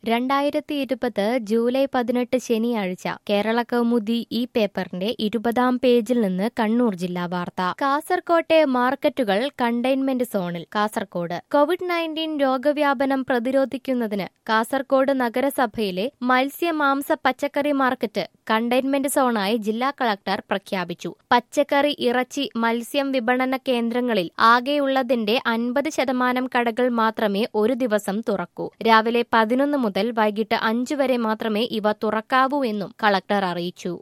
രണ്ടായിരത്തി ഇരുപത് ജൂലൈ പതിനെട്ട് ശനിയാഴ്ച കേരള കൗമുദി ഈ പേപ്പറിന്റെ ഇരുപതാം പേജിൽ നിന്ന് കണ്ണൂർ ജില്ലാ വാർത്ത കാസർകോട്ടെ മാർക്കറ്റുകൾ കണ്ടെയ്ൻമെന്റ് സോണിൽ കാസർകോട് കോവിഡ് നയൻറ്റീൻ രോഗവ്യാപനം പ്രതിരോധിക്കുന്നതിന് കാസർകോട് നഗരസഭയിലെ മത്സ്യ മാംസ പച്ചക്കറി മാർക്കറ്റ് കണ്ടെയ്ൻമെന്റ് സോണായി ജില്ലാ കളക്ടർ പ്രഖ്യാപിച്ചു പച്ചക്കറി ഇറച്ചി മത്സ്യം വിപണന കേന്ദ്രങ്ങളിൽ ആകെയുള്ളതിന്റെ അൻപത് ശതമാനം കടകൾ മാത്രമേ ഒരു ദിവസം തുറക്കൂ രാവിലെ പതിനൊന്ന് മുതൽ വൈകിട്ട് അഞ്ചു വരെ മാത്രമേ ഇവ തുറക്കാവൂ എന്നും കളക്ടർ അറിയിച്ചു